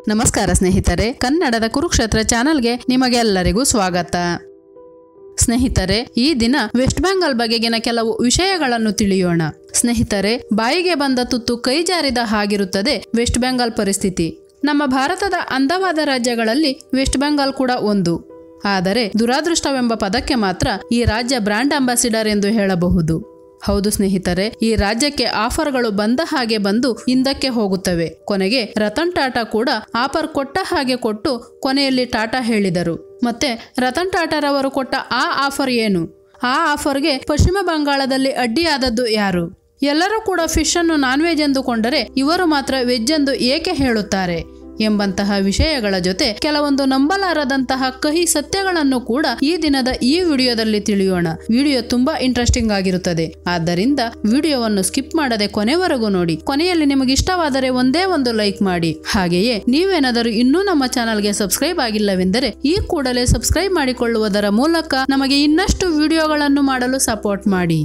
ನಮಸ್ಕಾರ ಸ್ನೇಹಿತರೆ ಕನ್ನಡದ ಕುರುಕ್ಷೇತ್ರ ಚಾನೆಲ್ಗೆ ನಿಮಗೆಲ್ಲರಿಗೂ ಸ್ವಾಗತ ಸ್ನೇಹಿತರೆ ಈ ದಿನ ವೆಸ್ಟ್ ಬೆಂಗಾಲ್ ಬಗೆಗಿನ ಕೆಲವು ವಿಷಯಗಳನ್ನು ತಿಳಿಯೋಣ ಸ್ನೇಹಿತರೆ ಬಾಯಿಗೆ ಬಂದ ತುತ್ತು ಕೈ ಜಾರಿದ ಹಾಗಿರುತ್ತದೆ ವೆಸ್ಟ್ ಬೆಂಗಾಲ್ ಪರಿಸ್ಥಿತಿ ನಮ್ಮ ಭಾರತದ ಅಂದವಾದ ರಾಜ್ಯಗಳಲ್ಲಿ ವೆಸ್ಟ್ ಬೆಂಗಾಲ್ ಕೂಡ ಒಂದು ಆದರೆ ದುರಾದೃಷ್ಟವೆಂಬ ಪದಕ್ಕೆ ಮಾತ್ರ ಈ ರಾಜ್ಯ ಬ್ರ್ಯಾಂಡ್ ಅಂಬಾಸಿಡರ್ ಎಂದು ಹೇಳಬಹುದು ಹೌದು ಸ್ನೇಹಿತರೆ ಈ ರಾಜ್ಯಕ್ಕೆ ಆಫರ್ಗಳು ಬಂದ ಹಾಗೆ ಬಂದು ಹಿಂದಕ್ಕೆ ಹೋಗುತ್ತವೆ ಕೊನೆಗೆ ರತನ್ ಟಾಟಾ ಕೂಡ ಆಫರ್ ಕೊಟ್ಟ ಹಾಗೆ ಕೊಟ್ಟು ಕೊನೆಯಲ್ಲಿ ಟಾಟಾ ಹೇಳಿದರು ಮತ್ತೆ ರತನ್ ಟಾಟಾರವರು ಕೊಟ್ಟ ಆ ಆಫರ್ ಏನು ಆ ಆಫರ್ಗೆ ಪಶ್ಚಿಮ ಬಂಗಾಳದಲ್ಲಿ ಅಡ್ಡಿಯಾದದ್ದು ಯಾರು ಎಲ್ಲರೂ ಕೂಡ ಫಿಶ್ ಅನ್ನು ನಾನ್ ವೆಜ್ ಎಂದುಕೊಂಡರೆ ಇವರು ಮಾತ್ರ ವೆಜ್ ಎಂದು ಏಕೆ ಹೇಳುತ್ತಾರೆ ಎಂಬಂತಹ ವಿಷಯಗಳ ಜೊತೆ ಕೆಲವೊಂದು ನಂಬಲಾರದಂತಹ ಕಹಿ ಸತ್ಯಗಳನ್ನು ಕೂಡ ಈ ದಿನದ ಈ ವಿಡಿಯೋದಲ್ಲಿ ತಿಳಿಯೋಣ ವಿಡಿಯೋ ತುಂಬಾ ಇಂಟ್ರೆಸ್ಟಿಂಗ್ ಆಗಿರುತ್ತದೆ ಆದ್ದರಿಂದ ವಿಡಿಯೋವನ್ನು ಸ್ಕಿಪ್ ಮಾಡದೆ ಕೊನೆವರೆಗೂ ನೋಡಿ ಕೊನೆಯಲ್ಲಿ ನಿಮಗೆ ಇಷ್ಟವಾದರೆ ಒಂದೇ ಒಂದು ಲೈಕ್ ಮಾಡಿ ಹಾಗೆಯೇ ನೀವೇನಾದರೂ ಇನ್ನೂ ನಮ್ಮ ಚಾನಲ್ಗೆ ಸಬ್ಸ್ಕ್ರೈಬ್ ಆಗಿಲ್ಲವೆಂದರೆ ಈ ಕೂಡಲೇ ಸಬ್ಸ್ಕ್ರೈಬ್ ಮಾಡಿಕೊಳ್ಳುವುದರ ಮೂಲಕ ನಮಗೆ ಇನ್ನಷ್ಟು ವಿಡಿಯೋಗಳನ್ನು ಮಾಡಲು ಸಪೋರ್ಟ್ ಮಾಡಿ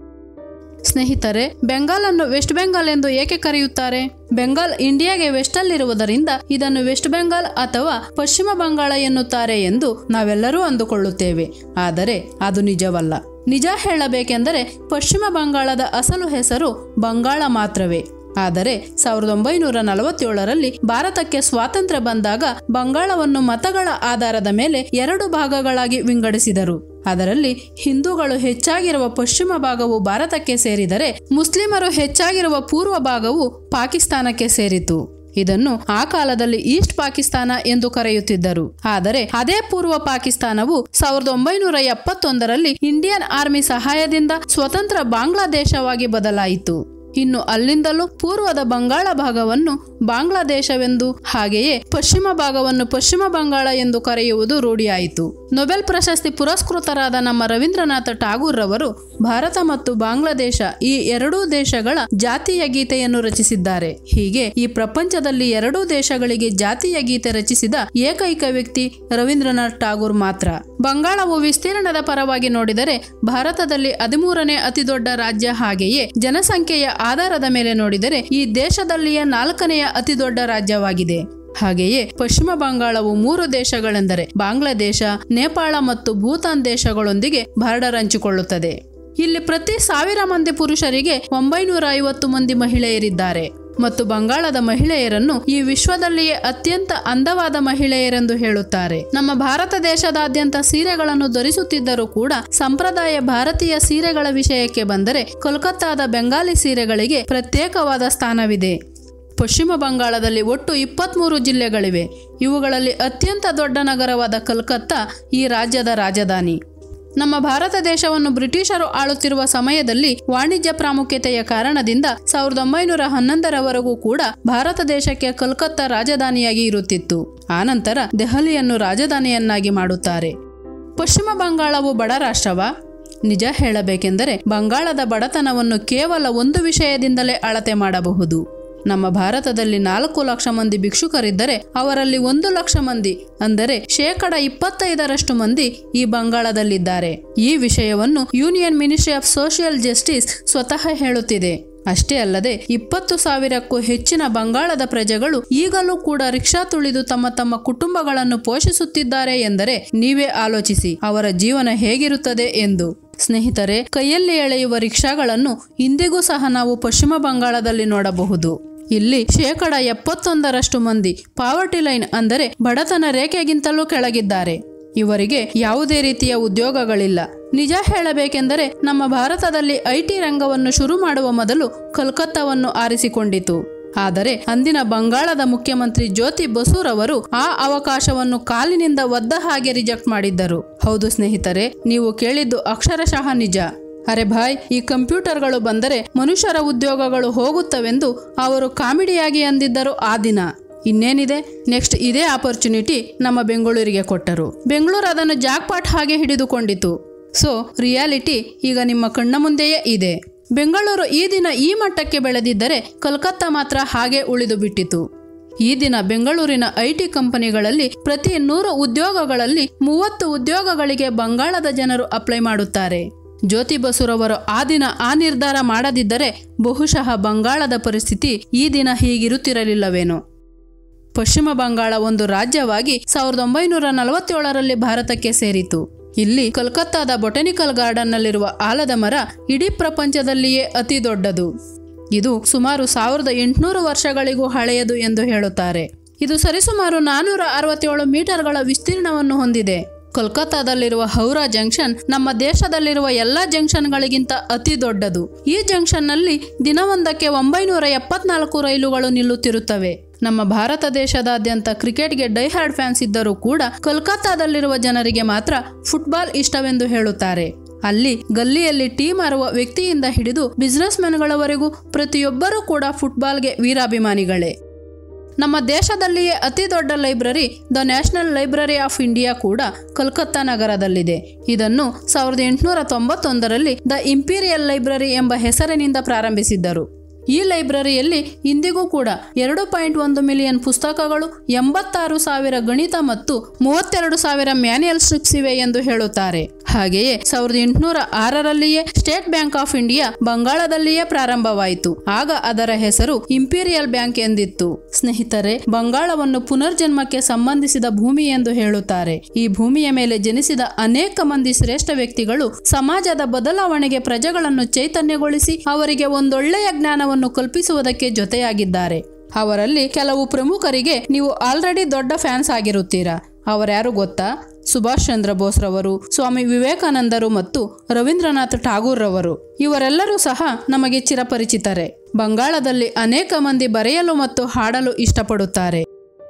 ಸ್ನೇಹಿತರೆ ಬೆಂಗಾಲ್ ಅನ್ನು ವೆಸ್ಟ್ ಬೆಂಗಾಲ್ ಎಂದು ಏಕೆ ಕರೆಯುತ್ತಾರೆ ಬೆಂಗಾಲ್ ಇಂಡಿಯಾಗೆ ವೆಸ್ಟಲ್ಲಿರುವುದರಿಂದ ಇದನ್ನು ವೆಸ್ಟ್ ಬೆಂಗಾಲ್ ಅಥವಾ ಪಶ್ಚಿಮ ಬಂಗಾಳ ಎನ್ನುತ್ತಾರೆ ಎಂದು ನಾವೆಲ್ಲರೂ ಅಂದುಕೊಳ್ಳುತ್ತೇವೆ ಆದರೆ ಅದು ನಿಜವಲ್ಲ ನಿಜ ಹೇಳಬೇಕೆಂದರೆ ಪಶ್ಚಿಮ ಬಂಗಾಳದ ಅಸಲು ಹೆಸರು ಬಂಗಾಳ ಮಾತ್ರವೇ ಆದರೆ ಸಾವಿರದ ಒಂಬೈನೂರ ನಲವತ್ತೇಳರಲ್ಲಿ ಭಾರತಕ್ಕೆ ಸ್ವಾತಂತ್ರ್ಯ ಬಂದಾಗ ಬಂಗಾಳವನ್ನು ಮತಗಳ ಆಧಾರದ ಮೇಲೆ ಎರಡು ಭಾಗಗಳಾಗಿ ವಿಂಗಡಿಸಿದರು ಅದರಲ್ಲಿ ಹಿಂದೂಗಳು ಹೆಚ್ಚಾಗಿರುವ ಪಶ್ಚಿಮ ಭಾಗವು ಭಾರತಕ್ಕೆ ಸೇರಿದರೆ ಮುಸ್ಲಿಮರು ಹೆಚ್ಚಾಗಿರುವ ಪೂರ್ವ ಭಾಗವು ಪಾಕಿಸ್ತಾನಕ್ಕೆ ಸೇರಿತು ಇದನ್ನು ಆ ಕಾಲದಲ್ಲಿ ಈಸ್ಟ್ ಪಾಕಿಸ್ತಾನ ಎಂದು ಕರೆಯುತ್ತಿದ್ದರು ಆದರೆ ಅದೇ ಪೂರ್ವ ಪಾಕಿಸ್ತಾನವು ಸಾವಿರದ ಒಂಬೈನೂರ ಎಪ್ಪತ್ತೊಂದರಲ್ಲಿ ಇಂಡಿಯನ್ ಆರ್ಮಿ ಸಹಾಯದಿಂದ ಸ್ವತಂತ್ರ ಬಾಂಗ್ಲಾದೇಶವಾಗಿ ಬದಲಾಯಿತು ಇನ್ನು ಅಲ್ಲಿಂದಲೂ ಪೂರ್ವದ ಬಂಗಾಳ ಭಾಗವನ್ನು ಬಾಂಗ್ಲಾದೇಶವೆಂದು ಹಾಗೆಯೇ ಪಶ್ಚಿಮ ಭಾಗವನ್ನು ಪಶ್ಚಿಮ ಬಂಗಾಳ ಎಂದು ಕರೆಯುವುದು ರೂಢಿಯಾಯಿತು ನೊಬೆಲ್ ಪ್ರಶಸ್ತಿ ಪುರಸ್ಕೃತರಾದ ನಮ್ಮ ರವೀಂದ್ರನಾಥ ಠಾಗೂರ್ ರವರು ಭಾರತ ಮತ್ತು ಬಾಂಗ್ಲಾದೇಶ ಈ ಎರಡೂ ದೇಶಗಳ ಜಾತೀಯ ಗೀತೆಯನ್ನು ರಚಿಸಿದ್ದಾರೆ ಹೀಗೆ ಈ ಪ್ರಪಂಚದಲ್ಲಿ ಎರಡೂ ದೇಶಗಳಿಗೆ ಜಾತೀಯ ಗೀತೆ ರಚಿಸಿದ ಏಕೈಕ ವ್ಯಕ್ತಿ ರವೀಂದ್ರನಾಥ್ ಠಾಗೂರ್ ಮಾತ್ರ ಬಂಗಾಳವು ವಿಸ್ತೀರ್ಣದ ಪರವಾಗಿ ನೋಡಿದರೆ ಭಾರತದಲ್ಲಿ ಹದಿಮೂರನೇ ಅತಿದೊಡ್ಡ ರಾಜ್ಯ ಹಾಗೆಯೇ ಜನಸಂಖ್ಯೆಯ ಆಧಾರದ ಮೇಲೆ ನೋಡಿದರೆ ಈ ದೇಶದಲ್ಲಿಯೇ ನಾಲ್ಕನೆಯ ಅತಿದೊಡ್ಡ ರಾಜ್ಯವಾಗಿದೆ ಹಾಗೆಯೇ ಪಶ್ಚಿಮ ಬಂಗಾಳವು ಮೂರು ದೇಶಗಳೆಂದರೆ ಬಾಂಗ್ಲಾದೇಶ ನೇಪಾಳ ಮತ್ತು ಭೂತಾನ್ ದೇಶಗಳೊಂದಿಗೆ ಬಾರ್ಡರ್ ಹಂಚಿಕೊಳ್ಳುತ್ತದೆ ಇಲ್ಲಿ ಪ್ರತಿ ಸಾವಿರ ಮಂದಿ ಪುರುಷರಿಗೆ ಒಂಬೈನೂರ ಐವತ್ತು ಮಂದಿ ಮಹಿಳೆಯರಿದ್ದಾರೆ ಮತ್ತು ಬಂಗಾಳದ ಮಹಿಳೆಯರನ್ನು ಈ ವಿಶ್ವದಲ್ಲಿಯೇ ಅತ್ಯಂತ ಅಂದವಾದ ಮಹಿಳೆಯರೆಂದು ಹೇಳುತ್ತಾರೆ ನಮ್ಮ ಭಾರತ ದೇಶದಾದ್ಯಂತ ಸೀರೆಗಳನ್ನು ಧರಿಸುತ್ತಿದ್ದರೂ ಕೂಡ ಸಂಪ್ರದಾಯ ಭಾರತೀಯ ಸೀರೆಗಳ ವಿಷಯಕ್ಕೆ ಬಂದರೆ ಕೋಲ್ಕತ್ತಾದ ಬೆಂಗಾಲಿ ಸೀರೆಗಳಿಗೆ ಪ್ರತ್ಯೇಕವಾದ ಸ್ಥಾನವಿದೆ ಪಶ್ಚಿಮ ಬಂಗಾಳದಲ್ಲಿ ಒಟ್ಟು ಇಪ್ಪತ್ತ್ಮೂರು ಜಿಲ್ಲೆಗಳಿವೆ ಇವುಗಳಲ್ಲಿ ಅತ್ಯಂತ ದೊಡ್ಡ ನಗರವಾದ ಕಲ್ಕತ್ತಾ ಈ ರಾಜ್ಯದ ರಾಜಧಾನಿ ನಮ್ಮ ಭಾರತ ದೇಶವನ್ನು ಬ್ರಿಟಿಷರು ಆಳುತ್ತಿರುವ ಸಮಯದಲ್ಲಿ ವಾಣಿಜ್ಯ ಪ್ರಾಮುಖ್ಯತೆಯ ಕಾರಣದಿಂದ ಸಾವಿರದ ಒಂಬೈನೂರ ಹನ್ನೊಂದರವರೆಗೂ ಕೂಡ ಭಾರತ ದೇಶಕ್ಕೆ ಕಲ್ಕತ್ತಾ ರಾಜಧಾನಿಯಾಗಿ ಇರುತ್ತಿತ್ತು ಆನಂತರ ದೆಹಲಿಯನ್ನು ರಾಜಧಾನಿಯನ್ನಾಗಿ ಮಾಡುತ್ತಾರೆ ಪಶ್ಚಿಮ ಬಂಗಾಳವು ಬಡ ರಾಷ್ಟ್ರವ ನಿಜ ಹೇಳಬೇಕೆಂದರೆ ಬಂಗಾಳದ ಬಡತನವನ್ನು ಕೇವಲ ಒಂದು ವಿಷಯದಿಂದಲೇ ಅಳತೆ ಮಾಡಬಹುದು ನಮ್ಮ ಭಾರತದಲ್ಲಿ ನಾಲ್ಕು ಲಕ್ಷ ಮಂದಿ ಭಿಕ್ಷುಕರಿದ್ದರೆ ಅವರಲ್ಲಿ ಒಂದು ಲಕ್ಷ ಮಂದಿ ಅಂದರೆ ಶೇಕಡ ಇಪ್ಪತ್ತೈದರಷ್ಟು ಮಂದಿ ಈ ಬಂಗಾಳದಲ್ಲಿದ್ದಾರೆ ಈ ವಿಷಯವನ್ನು union ministry of social justice ಸ್ವತಃ ಹೇಳುತ್ತಿದೆ ಅಷ್ಟೇ ಅಲ್ಲದೆ ಇಪ್ಪತ್ತು ಸಾವಿರಕ್ಕೂ ಹೆಚ್ಚಿನ ಬಂಗಾಳದ ಪ್ರಜೆಗಳು ಈಗಲೂ ಕೂಡ ರಿಕ್ಷಾ ತುಳಿದು ತಮ್ಮ ತಮ್ಮ ಕುಟುಂಬಗಳನ್ನು ಪೋಷಿಸುತ್ತಿದ್ದಾರೆ ಎಂದರೆ ನೀವೇ ಆಲೋಚಿಸಿ ಅವರ ಜೀವನ ಹೇಗಿರುತ್ತದೆ ಎಂದು ಸ್ನೇಹಿತರೆ ಕೈಯಲ್ಲಿ ಎಳೆಯುವ ರಿಕ್ಷಾಗಳನ್ನು ಇಂದಿಗೂ ಸಹ ನಾವು ಪಶ್ಚಿಮ ಬಂಗಾಳದಲ್ಲಿ ನೋಡಬಹುದು ಇಲ್ಲಿ ಶೇಕಡ ಎಪ್ಪತ್ತೊಂದರಷ್ಟು ಮಂದಿ ಪಾವರ್ಟಿ ಲೈನ್ ಅಂದರೆ ಬಡತನ ರೇಖೆಗಿಂತಲೂ ಕೆಳಗಿದ್ದಾರೆ ಇವರಿಗೆ ಯಾವುದೇ ರೀತಿಯ ಉದ್ಯೋಗಗಳಿಲ್ಲ ನಿಜ ಹೇಳಬೇಕೆಂದರೆ ನಮ್ಮ ಭಾರತದಲ್ಲಿ ಐಟಿ ರಂಗವನ್ನು ಶುರು ಮಾಡುವ ಮೊದಲು ಕಲ್ಕತ್ತಾವನ್ನು ಆರಿಸಿಕೊಂಡಿತು ಆದರೆ ಅಂದಿನ ಬಂಗಾಳದ ಮುಖ್ಯಮಂತ್ರಿ ಜ್ಯೋತಿ ಬಸೂರವರು ಆ ಅವಕಾಶವನ್ನು ಕಾಲಿನಿಂದ ಒದ್ದ ಹಾಗೆ ರಿಜೆಕ್ಟ್ ಮಾಡಿದ್ದರು ಹೌದು ಸ್ನೇಹಿತರೆ ನೀವು ಕೇಳಿದ್ದು ಅಕ್ಷರಶಃ ನಿಜ ಅರೆ ಭಾಯ್ ಈ ಕಂಪ್ಯೂಟರ್ಗಳು ಬಂದರೆ ಮನುಷ್ಯರ ಉದ್ಯೋಗಗಳು ಹೋಗುತ್ತವೆಂದು ಅವರು ಕಾಮಿಡಿಯಾಗಿ ಅಂದಿದ್ದರು ಆ ದಿನ ಇನ್ನೇನಿದೆ ನೆಕ್ಸ್ಟ್ ಇದೇ ಆಪರ್ಚುನಿಟಿ ನಮ್ಮ ಬೆಂಗಳೂರಿಗೆ ಕೊಟ್ಟರು ಬೆಂಗಳೂರು ಅದನ್ನು ಜಾಕ್ಪಾಟ್ ಹಾಗೆ ಹಿಡಿದುಕೊಂಡಿತು ಸೊ ರಿಯಾಲಿಟಿ ಈಗ ನಿಮ್ಮ ಕಣ್ಣ ಮುಂದೆಯೇ ಇದೆ ಬೆಂಗಳೂರು ಈ ದಿನ ಈ ಮಟ್ಟಕ್ಕೆ ಬೆಳೆದಿದ್ದರೆ ಕಲ್ಕತ್ತಾ ಮಾತ್ರ ಹಾಗೆ ಉಳಿದು ಬಿಟ್ಟಿತು ಈ ದಿನ ಬೆಂಗಳೂರಿನ ಐಟಿ ಕಂಪನಿಗಳಲ್ಲಿ ಪ್ರತಿ ನೂರು ಉದ್ಯೋಗಗಳಲ್ಲಿ ಮೂವತ್ತು ಉದ್ಯೋಗಗಳಿಗೆ ಬಂಗಾಳದ ಜನರು ಅಪ್ಲೈ ಮಾಡುತ್ತಾರೆ ಜ್ಯೋತಿ ಬಸುರವರು ಆ ದಿನ ಆ ನಿರ್ಧಾರ ಮಾಡದಿದ್ದರೆ ಬಹುಶಃ ಬಂಗಾಳದ ಪರಿಸ್ಥಿತಿ ಈ ದಿನ ಹೀಗಿರುತ್ತಿರಲಿಲ್ಲವೇನೋ ಪಶ್ಚಿಮ ಬಂಗಾಳ ಒಂದು ರಾಜ್ಯವಾಗಿ ಸಾವಿರದ ಒಂಬೈನೂರ ನಲವತ್ತೇಳರಲ್ಲಿ ಭಾರತಕ್ಕೆ ಸೇರಿತು ಇಲ್ಲಿ ಕೋಲ್ಕತ್ತಾದ ಬೊಟೆನಿಕಲ್ ಗಾರ್ಡನ್ನಲ್ಲಿರುವ ಆಲದ ಮರ ಇಡೀ ಪ್ರಪಂಚದಲ್ಲಿಯೇ ಅತಿ ದೊಡ್ಡದು ಇದು ಸುಮಾರು ಸಾವಿರದ ಎಂಟುನೂರು ವರ್ಷಗಳಿಗೂ ಹಳೆಯದು ಎಂದು ಹೇಳುತ್ತಾರೆ ಇದು ಸರಿಸುಮಾರು ನಾನೂರ ಅರವತ್ತೇಳು ಮೀಟರ್ಗಳ ವಿಸ್ತೀರ್ಣವನ್ನು ಹೊಂದಿದೆ ಕೋಲ್ಕತ್ತಾದಲ್ಲಿರುವ ಹೌರಾ ಜಂಕ್ಷನ್ ನಮ್ಮ ದೇಶದಲ್ಲಿರುವ ಎಲ್ಲ ಜಂಕ್ಷನ್ಗಳಿಗಿಂತ ಅತಿ ದೊಡ್ಡದು ಈ ಜಂಕ್ಷನ್ನಲ್ಲಿ ದಿನವೊಂದಕ್ಕೆ ಒಂಬೈನೂರ ಎಪ್ಪತ್ನಾಲ್ಕು ರೈಲುಗಳು ನಿಲ್ಲುತ್ತಿರುತ್ತವೆ ನಮ್ಮ ಭಾರತ ದೇಶದಾದ್ಯಂತ ಕ್ರಿಕೆಟ್ಗೆ ಡೈಹಾರ್ಡ್ ಫ್ಯಾನ್ಸ್ ಇದ್ದರೂ ಕೂಡ ಕೋಲ್ಕತ್ತಾದಲ್ಲಿರುವ ಜನರಿಗೆ ಮಾತ್ರ ಫುಟ್ಬಾಲ್ ಇಷ್ಟವೆಂದು ಹೇಳುತ್ತಾರೆ ಅಲ್ಲಿ ಗಲ್ಲಿಯಲ್ಲಿ ಟೀಮ್ ಆರುವ ವ್ಯಕ್ತಿಯಿಂದ ಹಿಡಿದು ಬಿಸ್ನೆಸ್ ಮೆನ್ಗಳವರೆಗೂ ಪ್ರತಿಯೊಬ್ಬರೂ ಕೂಡ ಫುಟ್ಬಾಲ್ಗೆ ವೀರಾಭಿಮಾನಿಗಳೇ ನಮ್ಮ ದೇಶದಲ್ಲಿಯೇ ಅತಿ ದೊಡ್ಡ library the national library of India ಕೂಡ ಕೋಲ್ಕತ್ತಾ ನಗರದಲ್ಲಿದೆ ಇದನ್ನು ಸಾವಿರದ ಎಂಟುನೂರ ತೊಂಬತ್ತೊಂದರಲ್ಲಿ ದ ಇಂಪೀರಿಯಲ್ ಲೈಬ್ರರಿ ಎಂಬ ಹೆಸರಿನಿಂದ ಪ್ರಾರಂಭಿಸಿದ್ದರು ಈ ಲೈಬ್ರರಿಯಲ್ಲಿ ಇಂದಿಗೂ ಕೂಡ ಎರಡು ಪಾಯಿಂಟ್ ಒಂದು ಮಿಲಿಯನ್ ಪುಸ್ತಕಗಳು ಎಂಬತ್ತಾರು ಸಾವಿರ ಗಣಿತ ಮತ್ತು ಮೂವತ್ತೆರಡು ಸಾವಿರ ಮ್ಯಾನ್ಯಲ್ ಸ್ಟ್ರಿಪ್ಸ್ ಇವೆ ಎಂದು ಹೇಳುತ್ತಾರೆ ಹಾಗೆಯೇ ಸಾವಿರದ ಎಂಟುನೂರ ಆರರಲ್ಲಿಯೇ ಸ್ಟೇಟ್ ಬ್ಯಾಂಕ್ ಆಫ್ ಇಂಡಿಯಾ ಬಂಗಾಳದಲ್ಲಿಯೇ ಪ್ರಾರಂಭವಾಯಿತು ಆಗ ಅದರ ಹೆಸರು ಇಂಪೀರಿಯಲ್ ಬ್ಯಾಂಕ್ ಎಂದಿತ್ತು ಸ್ನೇಹಿತರೆ ಬಂಗಾಳವನ್ನು ಪುನರ್ಜನ್ಮಕ್ಕೆ ಸಂಬಂಧಿಸಿದ ಭೂಮಿ ಎಂದು ಹೇಳುತ್ತಾರೆ ಈ ಭೂಮಿಯ ಮೇಲೆ ಜನಿಸಿದ ಅನೇಕ ಮಂದಿ ಶ್ರೇಷ್ಠ ವ್ಯಕ್ತಿಗಳು ಸಮಾಜದ ಬದಲಾವಣೆಗೆ ಪ್ರಜೆಗಳನ್ನು ಚೈತನ್ಯಗೊಳಿಸಿ ಅವರಿಗೆ ಒಂದೊಳ್ಳೆಯ ಜ್ಞಾನವನ್ನು ಕಲ್ಪಿಸುವುದಕ್ಕೆ ಜೊತೆಯಾಗಿದ್ದಾರೆ ಅವರಲ್ಲಿ ಕೆಲವು ಪ್ರಮುಖರಿಗೆ ನೀವು ಆಲ್ರೆಡಿ ದೊಡ್ಡ ಫ್ಯಾನ್ಸ್ ಆಗಿರುತ್ತೀರಾ ಅವರ್ಯಾರು ಗೊತ್ತಾ ಸುಭಾಷ್ ಚಂದ್ರ ಬೋಸ್ರವರು ಸ್ವಾಮಿ ವಿವೇಕಾನಂದರು ಮತ್ತು ರವೀಂದ್ರನಾಥ್ ಠಾಗೂರ್ ರವರು ಇವರೆಲ್ಲರೂ ಸಹ ನಮಗೆ ಚಿರಪರಿಚಿತರೆ ಬಂಗಾಳದಲ್ಲಿ ಅನೇಕ ಮಂದಿ ಬರೆಯಲು ಮತ್ತು ಹಾಡಲು ಇಷ್ಟಪಡುತ್ತಾರೆ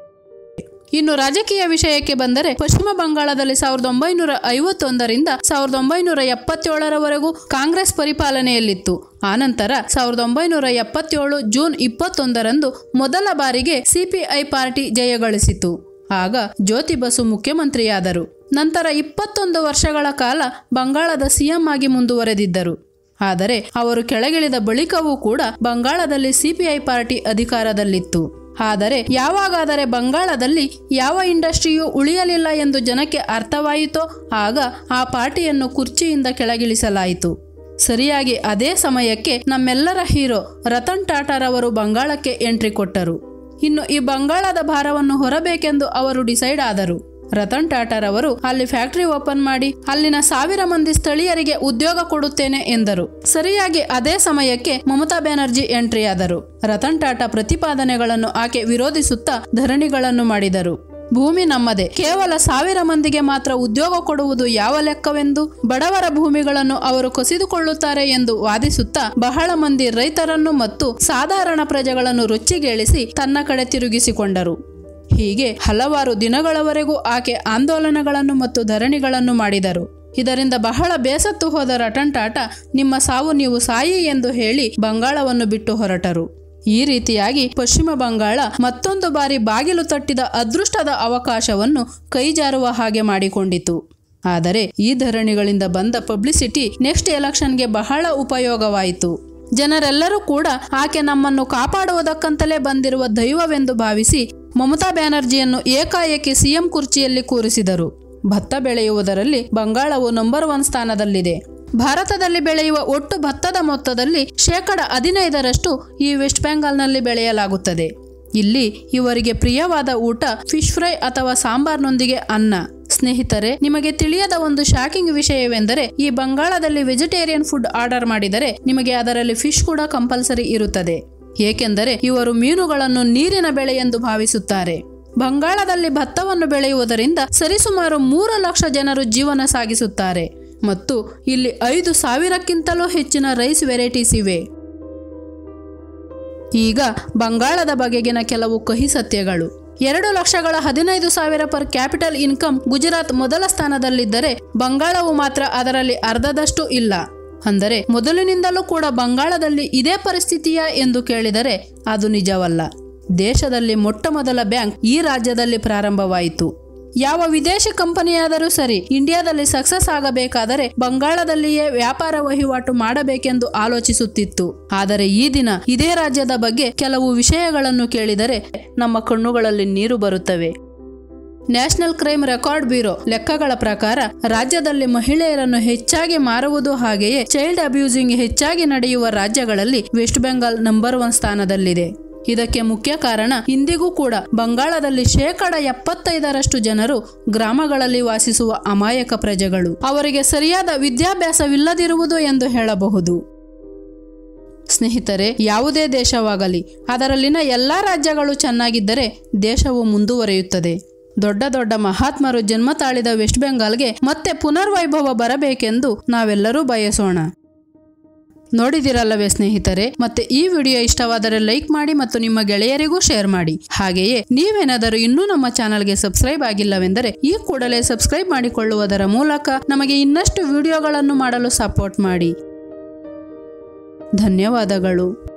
ಇನ್ನು ರಾಜಕೀಯ ವಿಷಯಕ್ಕೆ ಬಂದರೆ ಪಶ್ಚಿಮ ಬಂಗಾಳದಲ್ಲಿ ಸಾವಿರದ ಒಂಬೈನೂರ ಐವತ್ತೊಂದರಿಂದ ಸಾವಿರದ ಒಂಬೈನೂರ ಎಪ್ಪತ್ತೇಳರವರೆಗೂ ಕಾಂಗ್ರೆಸ್ ಪರಿಪಾಲನೆಯಲ್ಲಿತ್ತು ಆನಂತರ ಸಾವಿರದ ಒಂಬೈನೂರ ಎಪ್ಪತ್ತೇಳು ಜೂನ್ ಇಪ್ಪತ್ತೊಂದರಂದು ಮೊದಲ ಬಾರಿಗೆ ಸಿಪಿಐ ಪಾರ್ಟಿ ಜಯಗಳಿಸಿತು ಆಗ ಜ್ಯೋತಿ ಬಸು ಮುಖ್ಯಮಂತ್ರಿಯಾದರು ನಂತರ ಇಪ್ಪತ್ತೊಂದು ವರ್ಷಗಳ ಕಾಲ ಬಂಗಾಳದ ಸಿಎಂ ಆಗಿ ಮುಂದುವರೆದಿದ್ದರು ಆದರೆ ಅವರು ಕೆಳಗಿಳಿದ ಬಳಿಕವೂ ಕೂಡ ಬಂಗಾಳದಲ್ಲಿ ಸಿಪಿಐ ಪಾರ್ಟಿ ಅಧಿಕಾರದಲ್ಲಿತ್ತು ಆದರೆ ಯಾವಾಗಾದರೆ ಬಂಗಾಳದಲ್ಲಿ ಯಾವ ಇಂಡಸ್ಟ್ರಿಯೂ ಉಳಿಯಲಿಲ್ಲ ಎಂದು ಜನಕ್ಕೆ ಅರ್ಥವಾಯಿತೋ ಆಗ ಆ ಪಾರ್ಟಿಯನ್ನು ಕುರ್ಚಿಯಿಂದ ಕೆಳಗಿಳಿಸಲಾಯಿತು ಸರಿಯಾಗಿ ಅದೇ ಸಮಯಕ್ಕೆ ನಮ್ಮೆಲ್ಲರ ಹೀರೋ ರತನ್ ಟಾಟಾರವರು ಬಂಗಾಳಕ್ಕೆ ಎಂಟ್ರಿ ಕೊಟ್ಟರು ಇನ್ನು ಈ ಬಂಗಾಳದ ಭಾರವನ್ನು ಹೊರಬೇಕೆಂದು ಅವರು ಡಿಸೈಡ್ ಆದರು ರತನ್ ಟಾಟಾರವರು ಅಲ್ಲಿ ಫ್ಯಾಕ್ಟರಿ ಓಪನ್ ಮಾಡಿ ಅಲ್ಲಿನ ಸಾವಿರ ಮಂದಿ ಸ್ಥಳೀಯರಿಗೆ ಉದ್ಯೋಗ ಕೊಡುತ್ತೇನೆ ಎಂದರು ಸರಿಯಾಗಿ ಅದೇ ಸಮಯಕ್ಕೆ ಮಮತಾ ಬ್ಯಾನರ್ಜಿ ಎಂಟ್ರಿ ಆದರು ರತನ್ ಟಾಟಾ ಪ್ರತಿಪಾದನೆಗಳನ್ನು ಆಕೆ ವಿರೋಧಿಸುತ್ತಾ ಧರಣಿಗಳನ್ನು ಮಾಡಿದರು ಭೂಮಿ ನಮ್ಮದೇ ಕೇವಲ ಸಾವಿರ ಮಂದಿಗೆ ಮಾತ್ರ ಉದ್ಯೋಗ ಕೊಡುವುದು ಯಾವ ಲೆಕ್ಕವೆಂದು ಬಡವರ ಭೂಮಿಗಳನ್ನು ಅವರು ಕಸಿದುಕೊಳ್ಳುತ್ತಾರೆ ಎಂದು ವಾದಿಸುತ್ತಾ ಬಹಳ ಮಂದಿ ರೈತರನ್ನು ಮತ್ತು ಸಾಧಾರಣ ಪ್ರಜೆಗಳನ್ನು ರೊಚ್ಚಿಗೇಳಿಸಿ ತನ್ನ ಕಡೆ ತಿರುಗಿಸಿಕೊಂಡರು ಹೀಗೆ ಹಲವಾರು ದಿನಗಳವರೆಗೂ ಆಕೆ ಆಂದೋಲನಗಳನ್ನು ಮತ್ತು ಧರಣಿಗಳನ್ನು ಮಾಡಿದರು ಇದರಿಂದ ಬಹಳ ಬೇಸತ್ತು ಹೋದ ರತನ್ ಟಾಟಾ ನಿಮ್ಮ ಸಾವು ನೀವು ಸಾಯಿ ಎಂದು ಹೇಳಿ ಬಂಗಾಳವನ್ನು ಬಿಟ್ಟು ಹೊರಟರು ಈ ರೀತಿಯಾಗಿ ಪಶ್ಚಿಮ ಬಂಗಾಳ ಮತ್ತೊಂದು ಬಾರಿ ಬಾಗಿಲು ತಟ್ಟಿದ ಅದೃಷ್ಟದ ಅವಕಾಶವನ್ನು ಕೈಜಾರುವ ಹಾಗೆ ಮಾಡಿಕೊಂಡಿತು ಆದರೆ ಈ ಧರಣಿಗಳಿಂದ ಬಂದ ಪಬ್ಲಿಸಿಟಿ ನೆಕ್ಸ್ಟ್ ಎಲೆಕ್ಷನ್ಗೆ ಬಹಳ ಉಪಯೋಗವಾಯಿತು ಜನರೆಲ್ಲರೂ ಕೂಡ ಆಕೆ ನಮ್ಮನ್ನು ಕಾಪಾಡುವುದಕ್ಕಂತಲೇ ಬಂದಿರುವ ದೈವವೆಂದು ಭಾವಿಸಿ ಮಮತಾ ಬ್ಯಾನರ್ಜಿಯನ್ನು ಏಕಾಏಕಿ ಸಿಎಂ ಕುರ್ಚಿಯಲ್ಲಿ ಕೂರಿಸಿದರು ಭತ್ತ ಬೆಳೆಯುವುದರಲ್ಲಿ ಬಂಗಾಳವು ನಂಬರ್ ಒನ್ ಸ್ಥಾನದಲ್ಲಿದೆ ಭಾರತದಲ್ಲಿ ಬೆಳೆಯುವ ಒಟ್ಟು ಭತ್ತದ ಮೊತ್ತದಲ್ಲಿ ಶೇಕಡ ಹದಿನೈದರಷ್ಟು ಈ ವೆಸ್ಟ್ ಬೆಂಗಾಲ್ನಲ್ಲಿ ಬೆಳೆಯಲಾಗುತ್ತದೆ ಇಲ್ಲಿ ಇವರಿಗೆ ಪ್ರಿಯವಾದ ಊಟ ಫಿಶ್ ಫ್ರೈ ಅಥವಾ ಸಾಂಬಾರ್ನೊಂದಿಗೆ ಅನ್ನ ಸ್ನೇಹಿತರೆ ನಿಮಗೆ ತಿಳಿಯದ ಒಂದು ಶಾಕಿಂಗ್ ವಿಷಯವೆಂದರೆ ಈ ಬಂಗಾಳದಲ್ಲಿ ವೆಜಿಟೇರಿಯನ್ ಫುಡ್ ಆರ್ಡರ್ ಮಾಡಿದರೆ ನಿಮಗೆ ಅದರಲ್ಲಿ ಫಿಶ್ ಕೂಡ ಕಂಪಲ್ಸರಿ ಇರುತ್ತದೆ ಏಕೆಂದರೆ ಇವರು ಮೀನುಗಳನ್ನು ನೀರಿನ ಬೆಳೆ ಎಂದು ಭಾವಿಸುತ್ತಾರೆ ಬಂಗಾಳದಲ್ಲಿ ಭತ್ತವನ್ನು ಬೆಳೆಯುವುದರಿಂದ ಸರಿಸುಮಾರು ಮೂರು ಲಕ್ಷ ಜನರು ಜೀವನ ಸಾಗಿಸುತ್ತಾರೆ ಮತ್ತು ಇಲ್ಲಿ ಐದು ಸಾವಿರಕ್ಕಿಂತಲೂ ಹೆಚ್ಚಿನ ರೈಸ್ ವೆರೈಟೀಸ್ ಇವೆ ಈಗ ಬಂಗಾಳದ ಬಗೆಗಿನ ಕೆಲವು ಕಹಿ ಸತ್ಯಗಳು ಎರಡು ಲಕ್ಷಗಳ ಹದಿನೈದು ಸಾವಿರ ಪರ್ ಕ್ಯಾಪಿಟಲ್ ಇನ್ಕಮ್ ಗುಜರಾತ್ ಮೊದಲ ಸ್ಥಾನದಲ್ಲಿದ್ದರೆ ಬಂಗಾಳವು ಮಾತ್ರ ಅದರಲ್ಲಿ ಅರ್ಧದಷ್ಟು ಇಲ್ಲ ಅಂದರೆ ಮೊದಲಿನಿಂದಲೂ ಕೂಡ ಬಂಗಾಳದಲ್ಲಿ ಇದೇ ಪರಿಸ್ಥಿತಿಯಾ ಎಂದು ಕೇಳಿದರೆ ಅದು ನಿಜವಲ್ಲ ದೇಶದಲ್ಲಿ ಮೊಟ್ಟ ಮೊದಲ ಬ್ಯಾಂಕ್ ಈ ರಾಜ್ಯದಲ್ಲಿ ಪ್ರಾರಂಭವಾಯಿತು ಯಾವ ವಿದೇಶಿ ಕಂಪನಿಯಾದರೂ ಸರಿ ಇಂಡಿಯಾದಲ್ಲಿ ಸಕ್ಸಸ್ ಆಗಬೇಕಾದರೆ ಬಂಗಾಳದಲ್ಲಿಯೇ ವ್ಯಾಪಾರ ವಹಿವಾಟು ಮಾಡಬೇಕೆಂದು ಆಲೋಚಿಸುತ್ತಿತ್ತು ಆದರೆ ಈ ದಿನ ಇದೇ ರಾಜ್ಯದ ಬಗ್ಗೆ ಕೆಲವು ವಿಷಯಗಳನ್ನು ಕೇಳಿದರೆ ನಮ್ಮ ಕಣ್ಣುಗಳಲ್ಲಿ ನೀರು ಬರುತ್ತವೆ ನ್ಯಾಷನಲ್ ಕ್ರೈಮ್ ರೆಕಾರ್ಡ್ ಬ್ಯೂರೋ ಲೆಕ್ಕಗಳ ಪ್ರಕಾರ ರಾಜ್ಯದಲ್ಲಿ ಮಹಿಳೆಯರನ್ನು ಹೆಚ್ಚಾಗಿ ಮಾರುವುದು ಹಾಗೆಯೇ ಚೈಲ್ಡ್ ಅಬ್ಯೂಸಿಂಗ್ ಹೆಚ್ಚಾಗಿ ನಡೆಯುವ ರಾಜ್ಯಗಳಲ್ಲಿ ವೆಸ್ಟ್ ಬೆಂಗಾಲ್ ನಂಬರ್ ಒನ್ ಸ್ಥಾನದಲ್ಲಿದೆ ಇದಕ್ಕೆ ಮುಖ್ಯ ಕಾರಣ ಇಂದಿಗೂ ಕೂಡ ಬಂಗಾಳದಲ್ಲಿ ಶೇಕಡ ಎಪ್ಪತ್ತೈದರಷ್ಟು ಜನರು ಗ್ರಾಮಗಳಲ್ಲಿ ವಾಸಿಸುವ ಅಮಾಯಕ ಪ್ರಜೆಗಳು ಅವರಿಗೆ ಸರಿಯಾದ ವಿದ್ಯಾಭ್ಯಾಸವಿಲ್ಲದಿರುವುದು ಎಂದು ಹೇಳಬಹುದು ಸ್ನೇಹಿತರೆ ಯಾವುದೇ ದೇಶವಾಗಲಿ ಅದರಲ್ಲಿನ ಎಲ್ಲ ರಾಜ್ಯಗಳು ಚೆನ್ನಾಗಿದ್ದರೆ ದೇಶವು ಮುಂದುವರಿಯುತ್ತದೆ ದೊಡ್ಡ ದೊಡ್ಡ ಮಹಾತ್ಮರು ಜನ್ಮ ತಾಳಿದ ವೆಸ್ಟ್ ಬೆಂಗಾಲ್ಗೆ ಮತ್ತೆ ಪುನರ್ವೈಭವ ಬರಬೇಕೆಂದು ನಾವೆಲ್ಲರೂ ಬಯಸೋಣ ನೋಡಿದಿರಲ್ಲವೇ ಸ್ನೇಹಿತರೆ ಮತ್ತೆ ಈ ವಿಡಿಯೋ ಇಷ್ಟವಾದರೆ ಲೈಕ್ ಮಾಡಿ ಮತ್ತು ನಿಮ್ಮ ಗೆಳೆಯರಿಗೂ ಶೇರ್ ಮಾಡಿ ಹಾಗೆಯೇ ನೀವೇನಾದರೂ ಇನ್ನೂ ನಮ್ಮ ಚಾನಲ್ಗೆ ಸಬ್ಸ್ಕ್ರೈಬ್ ಆಗಿಲ್ಲವೆಂದರೆ ಈ ಕೂಡಲೇ ಸಬ್ಸ್ಕ್ರೈಬ್ ಮಾಡಿಕೊಳ್ಳುವುದರ ಮೂಲಕ ನಮಗೆ ಇನ್ನಷ್ಟು ವಿಡಿಯೋಗಳನ್ನು ಮಾಡಲು ಸಪೋರ್ಟ್ ಮಾಡಿ ಧನ್ಯವಾದಗಳು